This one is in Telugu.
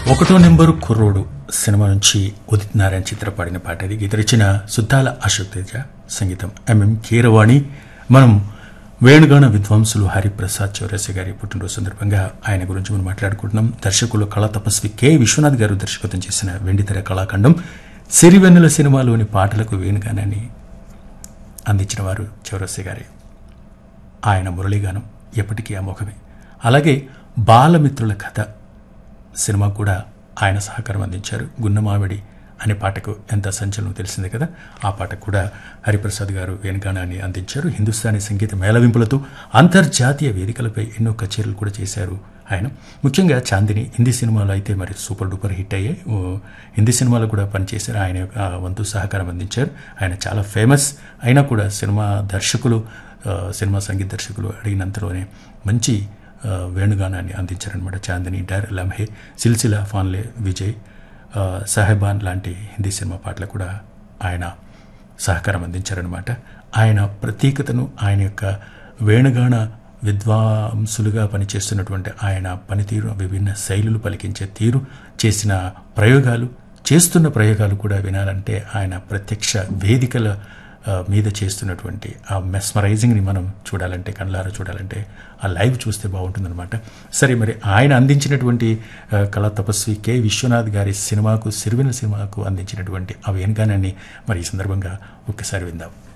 ఒకటో నెంబరు కుర్రోడు సినిమా నుంచి ఉదిత్ నారాయణ చిత్ర పాడిన పాట ఇది గీత రచన సుద్దాల అశోక్ తేజ సంగీతం ఎంఎం కీరవాణి మనం వేణుగాన విద్వాంసులు హరిప్రసాద్ చౌరసి గారి పుట్టినరోజు సందర్భంగా ఆయన గురించి మనం మాట్లాడుకుంటున్నాం దర్శకులు కళా తపస్వి కె విశ్వనాథ్ గారు దర్శకత్వం చేసిన వెండితెర కళాఖండం సిరివెన్నెల సినిమాలోని పాటలకు వేణుగానాన్ని అందించిన వారు చౌరసి గారే ఆయన మురళీగానం ఎప్పటికీ అమోఘమే అలాగే బాలమిత్రుల కథ సినిమా కూడా ఆయన సహకారం అందించారు గున్నమావిడి అనే పాటకు ఎంత సంచలనం తెలిసిందే కదా ఆ పాటకు కూడా హరిప్రసాద్ గారు వేణుగానాన్ని అందించారు హిందుస్థానీ సంగీత మేళవింపులతో అంతర్జాతీయ వేదికలపై ఎన్నో కచేరీలు కూడా చేశారు ఆయన ముఖ్యంగా చాందిని హిందీ సినిమాలో అయితే మరి సూపర్ డూపర్ హిట్ అయ్యాయి ఓ, హిందీ సినిమాలో కూడా పనిచేశారు ఆయన యొక్క వంతు సహకారం అందించారు ఆయన చాలా ఫేమస్ అయినా కూడా సినిమా దర్శకులు ఆ, సినిమా సంగీత దర్శకులు అడిగినంతలోనే మంచి ఆ, వేణుగానాన్ని అందించారనమాట చాందిని డర్ లమ్హే సిల్సిలా ఫాన్లే విజయ్ ఆ, సాహెబాన్ లాంటి హిందీ సినిమా పాటలు కూడా ఆయన సహకారం అందించారనమాట ఆయన ప్రత్యేకతను ఆయన యొక్క వేణుగాన విద్వాంసులుగా పనిచేస్తున్నటువంటి ఆయన పనితీరు విభిన్న శైలులు పలికించే తీరు చేసిన ప్రయోగాలు చేస్తున్న ప్రయోగాలు కూడా వినాలంటే ఆయన ప్రత్యక్ష వేదికల ఆ, మీద చేస్తున్నటువంటి ఆ మెస్మరైజింగ్ని మనం చూడాలంటే కళ్ళారా చూడాలంటే ఆ లైవ్ చూస్తే బాగుంటుందన్నమాట సరే మరి ఆయన అందించినటువంటి ఆ, కళా తపస్వి కె విశ్వనాథ్ గారి సినిమాకు సిరివెన సినిమాకు అందించినటువంటి ఆ వేణుగానాన్ని మరి ఈ సందర్భంగా ఒక్కసారి విందాం